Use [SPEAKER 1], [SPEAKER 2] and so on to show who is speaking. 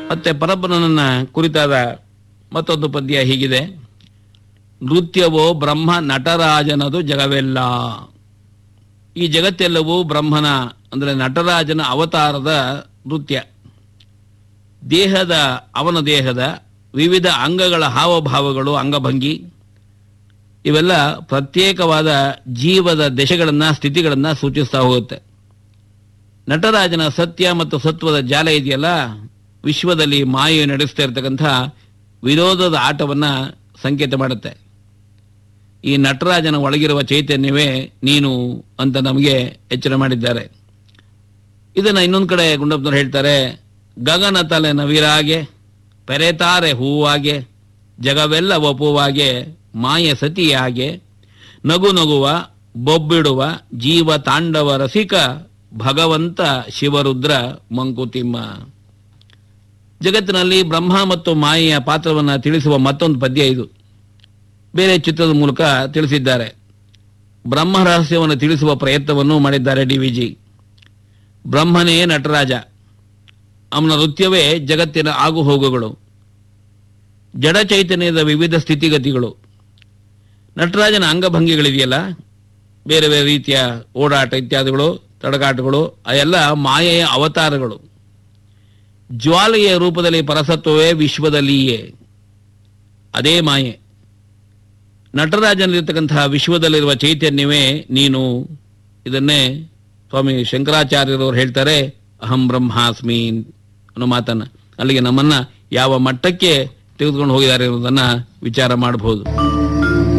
[SPEAKER 1] ಮತ್ತೆ ಪರಬ್ರಹ್ಮನನ್ನ ಕುರಿತಾದ ಮತ್ತೊಂದು ಪದ್ಯ ಹೀಗಿದೆ ನೃತ್ಯವೋ ಬ್ರಹ್ಮ ನಟರಾಜನದು ಜಗವೆಲ್ಲ ಈ ಜಗತ್ತೆಲ್ಲವೂ ಬ್ರಹ್ಮನ ಅಂದರೆ ನಟರಾಜನ ಅವತಾರದ ನೃತ್ಯ ದೇಹದ ಅವನ ದೇಹದ ವಿವಿಧ ಅಂಗಗಳ ಹಾವಭಾವಗಳು ಅಂಗಭಂಗಿ ಇವೆಲ್ಲ ಪ್ರತ್ಯೇಕವಾದ ಜೀವದ ದಶೆಗಳನ್ನು ಸ್ಥಿತಿಗಳನ್ನು ಸೂಚಿಸ್ತಾ ಹೋಗುತ್ತೆ ನಟರಾಜನ ಸತ್ಯ ಮತ್ತು ಸತ್ವದ ಜಾಲ ಇದೆಯಲ್ಲ ವಿಶ್ವದಲ್ಲಿ ಮಾಯೆ ನಡೆಸ್ತಾ ಇರತಕ್ಕಂಥ ವಿರೋಧದ ಆಟವನ್ನ ಸಂಕೇತ ಮಾಡುತ್ತೆ ಈ ನಟರಾಜನ ಒಳಗಿರುವ ಚೈತನ್ಯವೇ ನೀನು ಅಂತ ನಮಗೆ ಎಚ್ಚರ ಮಾಡಿದ್ದಾರೆ ಇದನ್ನ ಇನ್ನೊಂದು ಕಡೆ ಗುಂಡಪ್ಪನವ್ರು ಹೇಳ್ತಾರೆ ಗಗನ ತಲೆ ನವಿರಾಗೆ ಪೆರೆತಾರೆ ಹೂವಾಗೆ ಜಗವೆಲ್ಲ ಒಪ್ಪುವಾಗೆ ಮಾಯ ಸತಿಯಾಗೆ ನಗು ನಗುವ ಬೊಬ್ಬಿಡುವ ಜೀವ ತಾಂಡವ ರಸಿಕ ಭಗವಂತ ಶಿವರುದ್ರ ಮಂಕುತಿಮ್ಮ ಜಗತ್ತಿನಲ್ಲಿ ಬ್ರಹ್ಮ ಮತ್ತು ಮಾಯೆಯ ಪಾತ್ರವನ್ನು ತಿಳಿಸುವ ಮತ್ತೊಂದು ಪದ್ಯ ಇದು ಬೇರೆ ಚಿತ್ರದ ಮೂಲಕ ತಿಳಿಸಿದ್ದಾರೆ ಬ್ರಹ್ಮ ರಹಸ್ಯವನ್ನು ತಿಳಿಸುವ ಪ್ರಯತ್ನವನ್ನು ಮಾಡಿದ್ದಾರೆ ಡಿ ವಿಜಿ ಬ್ರಹ್ಮನೇ ನಟರಾಜ ಅವನ ನೃತ್ಯವೇ ಜಗತ್ತಿನ ಆಗುಹೋಗುಗಳು ಜಡ ಚೈತನ್ಯದ ವಿವಿಧ ಸ್ಥಿತಿಗತಿಗಳು ನಟರಾಜನ ಅಂಗಭಂಗಿಗಳಿದೆಯಲ್ಲ ಬೇರೆ ಬೇರೆ ರೀತಿಯ ಓಡಾಟ ಇತ್ಯಾದಿಗಳು ತಡಕಾಟಗಳು ಅವೆಲ್ಲ ಮಾಯೆಯ ಅವತಾರಗಳು ಜ್ವಾಲೆಯ ರೂಪದಲ್ಲಿ ಪರಸತ್ವವೇ ವಿಶ್ವದಲ್ಲಿಯೇ ಅದೇ ಮಾಯೆ ನಟರಾಜನಲ್ಲಿರ್ತಕ್ಕಂತಹ ವಿಶ್ವದಲ್ಲಿರುವ ಚೈತನ್ಯವೇ ನೀನು ಇದನ್ನೇ ಸ್ವಾಮಿ ಶಂಕರಾಚಾರ್ಯರವರು ಹೇಳ್ತಾರೆ ಅಹಂ ಬ್ರಹ್ಮಾಸ್ಮಿ ಅನ್ನೋ ಮಾತನ್ನ ಅಲ್ಲಿಗೆ ನಮ್ಮನ್ನ ಯಾವ ಮಟ್ಟಕ್ಕೆ ತೆಗೆದುಕೊಂಡು ಹೋಗಿದ್ದಾರೆ ಅನ್ನೋದನ್ನ ವಿಚಾರ ಮಾಡಬಹುದು